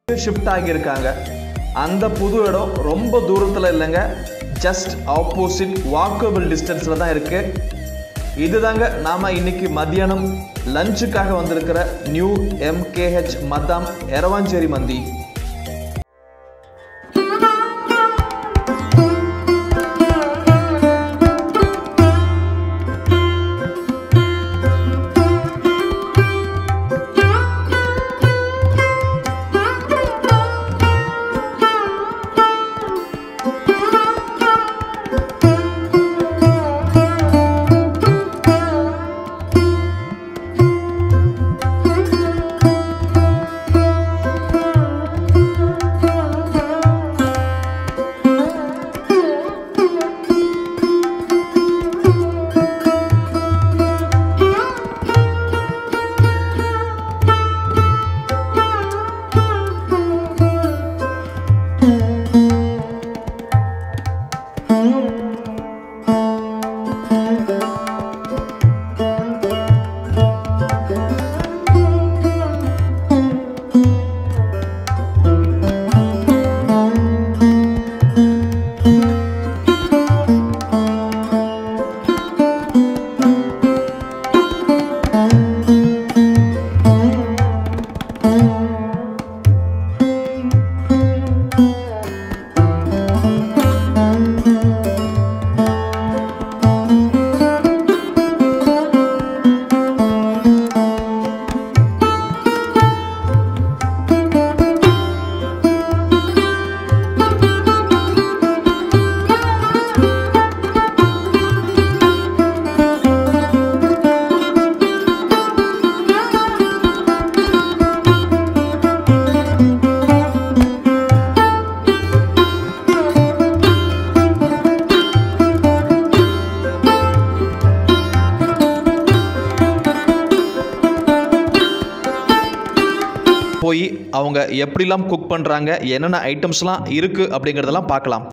Shift ஆகியிருக்காங்க அந்த புது இடம் ரொம்ப தூரத்தில் இல்லைங்க ஜஸ்ட் ஆப்போசிட் வாக்கபிள் டிஸ்டன்ஸில் தான் இருக்குது இதுதாங்க நாம் இன்னைக்கு மத்தியானம் லஞ்சுக்காக வந்திருக்கிற நியூ எம்கேஹெச் மதாம் எரவாஞ்சேரி மந்தி போய் அவங்க எப்படிலாம் குக் பண்ணுறாங்க என்னென்ன ஐட்டம்ஸ்லாம் இருக்குது அப்படிங்கிறதெல்லாம் பார்க்கலாம்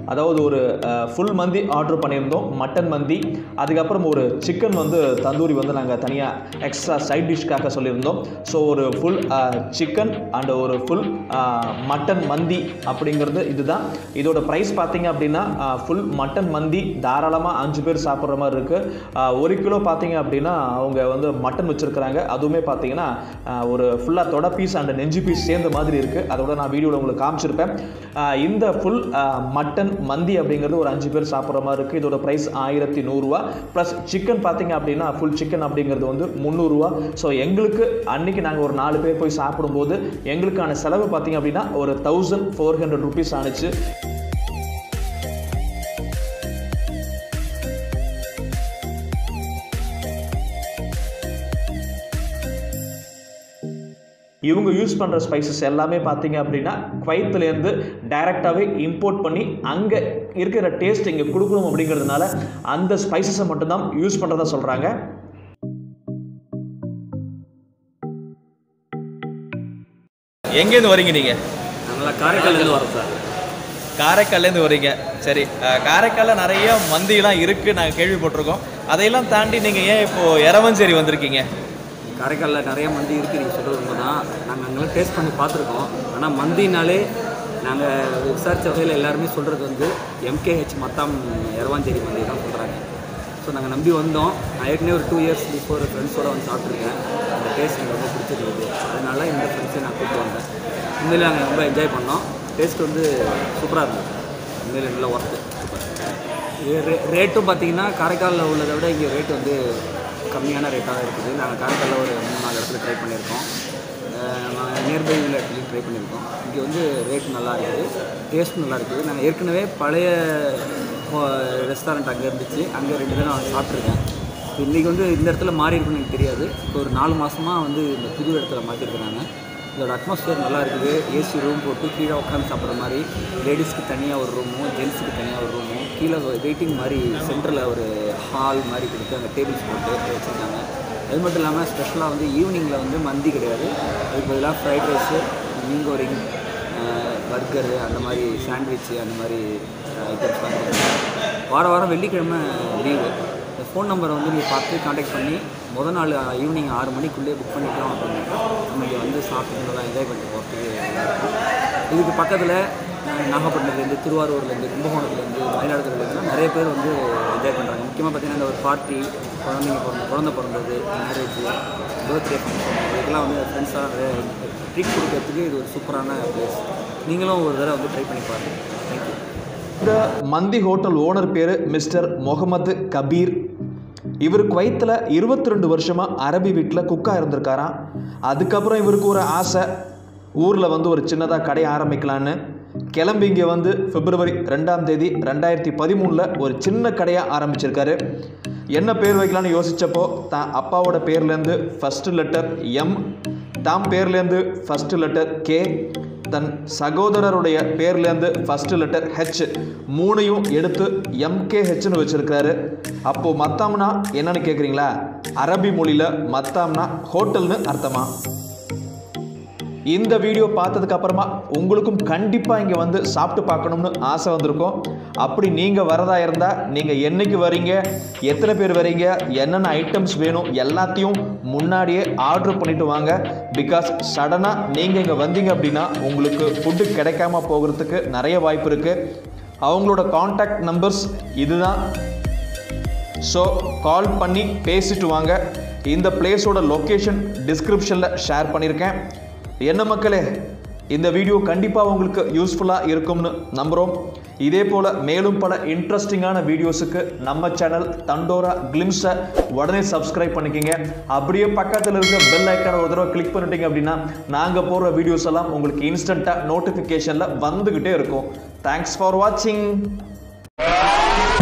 அதாவது ஒரு ஃபுல் மந்தி ஆர்டர் பண்ணியிருந்தோம் மட்டன் மந்தி அதுக்கப்புறம் ஒரு சிக்கன் வந்து தந்தூரி வந்து நாங்கள் தனியாக எக்ஸ்ட்ரா சைட் டிஷ்க்காக சொல்லியிருந்தோம் ஸோ ஒரு ஃபுல் சிக்கன் அண்ட் ஒரு ஃபுல் மட்டன் மந்தி அப்படிங்கிறது இதுதான் இதோட ப்ரைஸ் பார்த்தீங்க அப்படின்னா ஃபுல் மட்டன் மந்தி தாராளமாக அஞ்சு பேர் சாப்பிட்ற மாதிரி இருக்குது ஒரு கிலோ பார்த்தீங்க அப்படின்னா அவங்க வந்து மட்டன் வச்சுருக்கிறாங்க அதுவுமே பார்த்தீங்கன்னா ஆஹ், ஒரு ஃபுல்லாக தொட பீஸ் அண்ட் நெஞ்சு பீஸ் சேர்ந்த மாதிரி இருக்குது அதோட நான் வீடியோவில் உங்களுக்கு காமிச்சிருப்பேன் ஆஹ், இந்த ஃபுல் மட்டன் மந்தி அப்படிங்கிறது ஒரு அஞ்சு பேர் சாப்பிட்ற மாதிரி இருக்குது இதோட ப்ரைஸ் ஆயிரத்தி நூறுரூவா ப்ளஸ் சிக்கன் பார்த்தீங்க அப்படின்னா ஃபுல் சிக்கன் அப்படிங்கிறது வந்து முந்நூறுரூவா ஸோ எங்களுக்கு அன்னைக்கு நாங்கள் ஒரு நாலு பேர் போய் சாப்பிடும்போது எங்களுக்கான செலவு பார்த்தீங்க அப்படின்னா ஒரு தௌசண்ட் ஃபோர் ஹண்ட்ரட் ருபீஸ் ஆணுச்சு இவங்க யூஸ் பண்ணுற ஸ்பைசஸ் எல்லாமே பார்த்தீங்க அப்படின்னா குவைத்துலேருந்து டைரெக்டாகவே இம்போர்ட் பண்ணி அங்கே இருக்கிற டேஸ்ட் இங்கே கொடுக்கணும் அப்படிங்கிறதுனால அந்த ஸ்பைசஸை மட்டும்தான் யூஸ் பண்ணுறதா சொல்கிறாங்க எங்கேருந்து வரீங்க நீங்கள் நாங்களாம் காரைக்கால்லேருந்து வரோம் சார் காரைக்கால்லேருந்து வரீங்க சரி அஹ், காரைக்கால்ல நிறைய மந்திலாம் இருக்குது நாங்கள் கேள்விப்பட்டிருக்கோம் அதையெல்லாம் தாண்டி நீங்கள் ஏன் இப்போது இரவஞ்சேரி வந்திருக்கீங்க காரைக்காலில் நிறைய மந்தி இருக்குது நீங்கள் சொல்கிறது உண்மை தான் நாங்கள் அங்கெல்லாம் டேஸ்ட் பண்ணி பார்த்துருக்கோம் ஆனால் மந்தினாலே நாங்கள் விசாரித்த வகையில் எல்லாருமே சொல்கிறது வந்து எம்கேஹெச் மத்தாம் எரவாஞ்சேரி மந்தி தான் சொல்கிறாங்க ஸோ நாங்கள் நம்பி வந்தோம் நான் ஏற்கனவே ஒரு டூ இயர்ஸ் பிஃபோர் ஃப்ரெண்ட்ஸோடு வந்து சாப்பிட்ருக்கேன் அந்த டேஸ்ட் எனக்கு ரொம்ப பிடிச்சிருந்தது அதனால இந்த ஃப்ரெண்ட்ஸை நான் கூப்பிட்டு வந்தேன் உண்மையிலே நாங்கள் ரொம்ப என்ஜாய் பண்ணோம் டேஸ்ட் வந்து சூப்பராக இருந்தது உண்மையிலே நல்லா ஒர்த்து சூப்பர் ரேட்டும் பார்த்தீங்கன்னா காரைக்காலில் உள்ளதை விட இங்கே ரேட் வந்து கம்மியான ரேட்டாக தான் இருக்குது நாங்கள் காரைக்காலில் ஒரு மூணு நாலு இடத்துல ட்ரை பண்ணியிருக்கோம் நியர்பை உள்ள இடத்துலையும் ட்ரை பண்ணியிருக்கோம் இங்கே வந்து ரேட் நல்லா இருக்குது டேஸ்ட் நல்லா இருக்குது நாங்கள் ஏற்கனவே பழைய ரெஸ்டாரண்ட் அங்கே இருந்துச்சு அங்கே ரெண்டு பேரும் நான் சாப்பிட்ருக்கேன் இன்றைக்கி வந்து இந்த இடத்துல மாறி இருக்குன்னு எனக்கு தெரியாது இப்போ ஒரு நாலு மாதமாக வந்து இந்த புது இடத்துல மாற்றிருக்கிறாங்க இதோட அட்மாஸ்பியர் நல்லா இருக்குது ஏசி ரூம் போட்டு கீழே உட்காந்து சாப்பிட்ற மாதிரி லேடிஸ்க்கு தனியாக ஒரு ரூமும் ஜென்ஸுக்கு தனியாக ஒரு ரூமும் கீழே வெயிட்டிங் மாதிரி சென்டரில் ஒரு ஹால் மாதிரி கொடுத்து அங்கே டேபிள்ஸ் போட்டு வச்சுருக்காங்க அது மட்டும் இல்லாமல் ஸ்பெஷலாக வந்து ஈவினிங்கில் வந்து மந்தி கிடையாது அதுக்கு பதிலாக ஃப்ரைட் ரைஸு மீங்கோரிங் பர்கரு அந்த மாதிரி சாண்ட்விட்சு அந்த மாதிரி ஐட்டம்ஸ்லாம் கொடுக்குறாங்க வார வாரம் வெள்ளிக்கிழமை லீவு இந்த ஃபோன் நம்பரை வந்து நீங்கள் பார்த்து காண்டாக்ட் பண்ணி முத நாள் ஈவினிங் ஆறு மணிக்குள்ளே புக் பண்ணிட்டோம் அப்படின்னா நம்ம இங்கே வந்து சாப்பிட்டு நல்லா என்ஜாய் பண்ணிட்டு போகிறதுக்கு நல்லா இருக்கும். இதுக்கு பக்கத்தில் நாகப்பட்டினத்துலேருந்து திருவாரூர்லேருந்து கும்பகோணத்துலேருந்து மயிலாடுதுறையிலேருந்து நிறைய பேர் வந்து என்ஜாய் பண்ணுறாங்க முக்கியமாக பார்த்தீங்கன்னா இந்த ஒரு பார்ட்டி குழந்தைங்க பிறந்த குழந்தை பிறந்தது மேரேஜ் பர்த்டே ஃபங்க்ஷன் இதுக்கெல்லாம் வந்து ஃப்ரெண்ட்ஸாக ட்ரீட் கொடுக்கறதுக்கு இது ஒரு சூப்பரான பிளேஸ் நீங்களும் ஒரு தடவை வந்து ட்ரை பண்ணி பாருங்கள் தேங்க்யூ இந்த மந்தி ஹோட்டல் ஓனர் பேர் மிஸ்டர் முகமது கபீர் இவர் குவைத்தில் இருபத்தி ரெண்டு வருஷமாக அரபி வீட்டில் குக்காக இருந்திருக்காராம் அதுக்கப்புறம் இவருக்கு ஒரு ஆசை ஊரில் வந்து ஒரு சின்னதாக கடை ஆரம்பிக்கலான்னு கிளம்பி இங்கே வந்து பிப்ரவரி ரெண்டாம் தேதி ரெண்டாயிரத்தி பதிமூணில் ஒரு சின்ன கடையாக ஆரம்பிச்சிருக்காரு என்ன பேர் வைக்கலான்னு யோசித்தப்போ தான் அப்பாவோட பேர்லேருந்து ஃபஸ்ட்டு லெட்டர் எம் தாம் பேர்லேருந்து ஃபஸ்ட்டு லெட்டர் கே தன் சகோதரருடைய பேர்லேருந்து ஃபஸ்ட்டு லெட்டர் ஹெச் மூணையும் எடுத்து எம்கேஹெச்னு வச்சுருக்காரு அப்போது மத்தாம்னா என்னன்னு கேட்குறீங்களா அரபி மொழியில் மத்தாம்னா ஹோட்டல்னு அர்த்தமா இந்த வீடியோ பார்த்ததுக்கு அப்புறமா உங்களுக்கும் கண்டிப்பாக இங்கே வந்து சாப்பிட்டு பார்க்கணும்னு ஆசை வந்திருக்கும் அப்படி நீங்கள் வரதா இருந்தால் நீங்கள் என்னைக்கு வரீங்க எத்தனை பேர் வரீங்க என்னென்ன ஐட்டம்ஸ் வேணும் எல்லாத்தையும் முன்னாடியே ஆர்டர் பண்ணிட்டு வாங்க பிகாஸ் சடனாக நீங்கள் இங்கே வந்தீங்க அப்படின்னா உங்களுக்கு ஃபுட்டு கிடைக்காம போகிறதுக்கு நிறைய வாய்ப்பு இருக்குது அவங்களோட காண்டாக்ட் நம்பர்ஸ் இதுதான் ஸோ கால் பண்ணி பேசிட்டு வாங்க இந்த பிளேஸோட லொக்கேஷன் டிஸ்கிரிப்ஷனில் ஷேர் பண்ணியிருக்கேன் என்ன மக்களே இந்த வீடியோ கண்டிப்பாக உங்களுக்கு யூஸ்ஃபுல்லாக இருக்கும்னு நம்புகிறோம் இதே போல் மேலும் பல இன்ட்ரெஸ்டிங்கான வீடியோஸுக்கு நம்ம சேனல் தண்டோரா கிளிம்ஸை உடனே சப்ஸ்கிரைப் பண்ணிக்கோங்க அப்படியே பக்கத்தில் இருக்க பெல் ஐக்கான ஒரு தடவை கிளிக் பண்ணிட்டீங்க அப்படின்னா நாங்கள் போடுற வீடியோஸ் எல்லாம் உங்களுக்கு இன்ஸ்டண்ட்டாக நோட்டிஃபிகேஷனில் வந்துக்கிட்டே இருக்கும் தேங்க்ஸ் ஃபார் வாட்சிங்